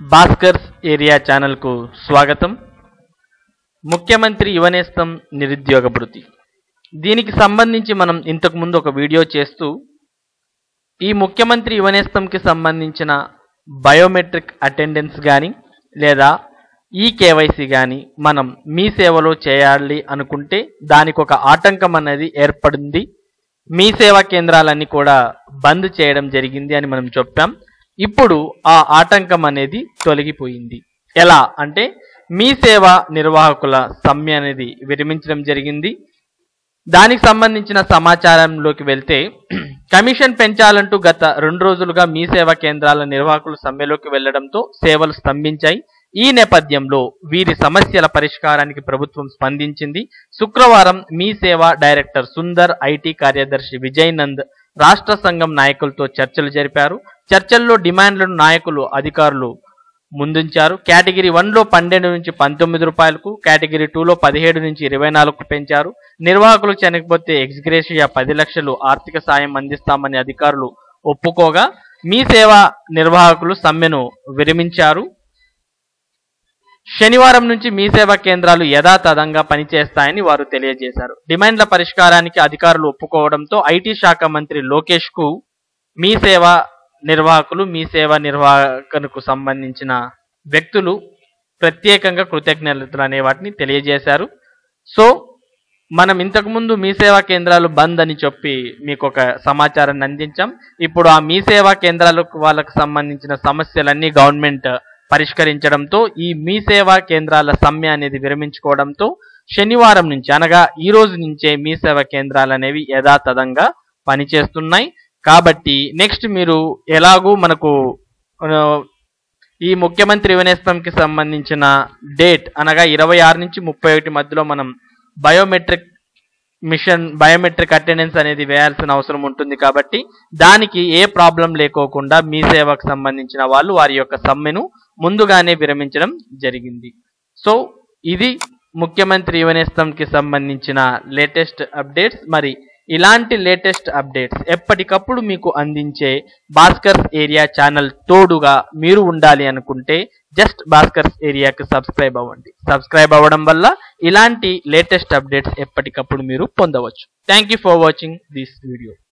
Bhaskar's area ఛానల్కు స్వాగతం ముఖ్యమంత్రి యువనేస్తం నిరుద్యోగ భృతి దీనికి సంబంధించి మనం ఇంతకు ముందు ఒక వీడియో చేస్తూ ఈ ముఖ్యమంత్రి యువనేస్తంకి సంబంధించిన బయోమెట్రిక్ అటెండెన్స్ కానీ లేదా ఈ కేవైసీ కానీ మనం మీ సేవలో చేయాలి అనుకుంటే దానికి ఒక ఆటంకం అనేది ఏర్పడింది మీ సేవా కేంద్రాలన్నీ కూడా బంద్ చేయడం జరిగింది అని మనం చెప్పాం ఇప్పుడు ఆ ఆటంకం అనేది తొలగిపోయింది ఎలా అంటే మీ సేవా నిర్వాహకుల సమ్మె అనేది విరమించడం జరిగింది దానికి సంబంధించిన సమాచారంలోకి వెళ్తే కమిషన్ పెంచాలంటూ గత రెండు రోజులుగా మీ సేవా కేంద్రాల నిర్వాహకులు సమ్మెలోకి వెళ్లడంతో సేవలు స్తంభించాయి ఈ నేపథ్యంలో వీరి సమస్యల పరిష్కారానికి ప్రభుత్వం స్పందించింది శుక్రవారం మీ సేవ డైరెక్టర్ సుందర్ ఐటీ కార్యదర్శి విజయ్ నంద్ రాష్ట్ర సంఘం నాయకులతో చర్చలు జరిపారు చర్చల్లో డిమాండ్లను నాయకులు అధికారులు ముందుంచారు కేటగిరీ వన్లో పన్నెండు నుంచి పంతొమ్మిది రూపాయలకు కేటగిరీ టూలో పదిహేడు నుంచి ఇరవై నాలుగుకు పెంచారు నిర్వాహకులు చనిపోతే ఎక్స్గ్రేషియా పది లక్షలు ఆర్థిక సాయం అందిస్తామని అధికారులు ఒప్పుకోగా మీ సేవా నిర్వాహకులు సమ్మెను విరమించారు శనివారం నుంచి మీ సేవా కేంద్రాలు యథాతథంగా పనిచేస్తాయని వారు తెలియజేశారు డిమాండ్ల పరిష్కారానికి అధికారులు ఒప్పుకోవడంతో ఐటీ శాఖ మంత్రి లోకేష్ కు మీ సేవా నిర్వాహకులు మీ సేవా నిర్వాహకులకు సంబంధించిన వ్యక్తులు ప్రత్యేకంగా కృతజ్ఞతలు అనే వాటిని తెలియజేశారు సో మనం ఇంతకుముందు మీ సేవా కేంద్రాలు బంద్ అని చెప్పి మీకు ఒక సమాచారాన్ని అందించాం ఇప్పుడు ఆ మీ సేవా కేంద్రాలకు వాళ్ళకు సంబంధించిన సమస్యలన్నీ గవర్నమెంట్ పరిష్కరించడంతో ఈ మీ సేవా కేంద్రాల సమ్మె అనేది విరమించుకోవడంతో శనివారం నుంచి అనగా ఈ రోజు నుంచే మీ సేవా కేంద్రాలు అనేవి యథాతథంగా పనిచేస్తున్నాయి కాబట్టి నెక్స్ట్ మీరు ఎలాగూ మనకు ఆ, ఈ ముఖ్యమంత్రి వినేస్తంకి సంబంధించిన డేట్ అనగా ఇరవై ఆరు నుంచి ముప్పై ఒకటి మధ్యలో మనం బయోమెట్రిక్ మిషన్ బయోమెట్రిక్ అటెండెన్స్ అనేది వేయాల్సిన అవసరం ఉంటుంది కాబట్టి దానికి ఏ ప్రాబ్లం లేకోకుండా మీ సేవకు సంబంధించిన వాళ్ళు వారి యొక్క సమ్మెను ముందుగానే విరమించడం జరిగింది సో ఇది ముఖ్యమంత్రి యువనేస్తంకి సంబంధించిన లేటెస్ట్ అప్డేట్స్ మరి ఇలాంటి లేటెస్ట్ అప్డేట్స్ ఎప్పటికప్పుడు మీకు అందించే భాస్కర్స్ ఏరియా ఛానల్ తోడుగా మీరు ఉండాలి అనుకుంటే జస్ట్ భాస్కర్స్ ఏరియాకి సబ్స్క్రైబ్ అవ్వండి సబ్స్క్రైబ్ అవ్వడం వల్ల ఇలాంటి లేటెస్ట్ అప్డేట్స్ ఎప్పటికప్పుడు మీరు పొందవచ్చు thank you for watching this video